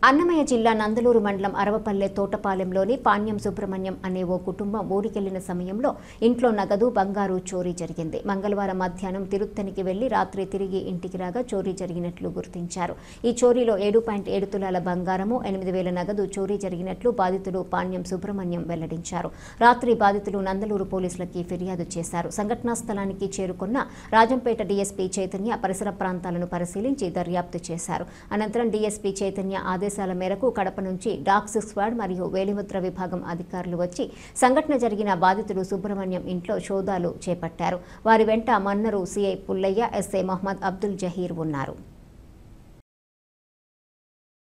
అన్నమయ్య జిల్లా నందలూరు మండలం అరవపల్లె తోటపాలెంలోని పాణ్యం సుబ్రహ్మణ్యం అనే ఓ కుటుంబం ఊరికెళ్లిన సమయంలో ఇంట్లో నగదు బంగారు చోరీ జరిగింది మంగళవారం మధ్యాహ్నం తిరుత్తనికి వెళ్లి రాత్రి తిరిగి ఇంటికి రాగా చోరీ జరిగినట్లు గుర్తించారు ఈ చోరీలో ఏడు పాయింట్ ఏడు తులాల బంగారము ఎనిమిది వేల నగదు చోరీ జరిగినట్లు బాధితుడు పాణ్యం సుబ్రహ్మణ్యం వెల్లడించారు రాత్రి బాధితులు నందలూరు పోలీసులకి ఫిర్యాదు చేశారు సంఘటనా స్థలానికి చేరుకున్న రాజంపేట డీఎస్పీ చైతన్య పరిసర ప్రాంతాలను పరిశీలించి దర్యాప్తు చేశారు అనంతరం డీఎస్పీ చైతన్య ఆదేశాల మేరకు కడప నుంచి డాక్స్ స్క్వాడ్ మరియు వేలిముద్ర విభాగం అధికారులు వచ్చి సంఘటన జరిగిన బాధితుడు సుబ్రహ్మణ్యం ఇంట్లో శోధాలు చేపట్టారు వారి వెంట మన్నరు సిఐ పుల్లయ్య ఎస్ఐ మహమ్మద్ అబ్దుల్ జహీర్ ఉన్నారు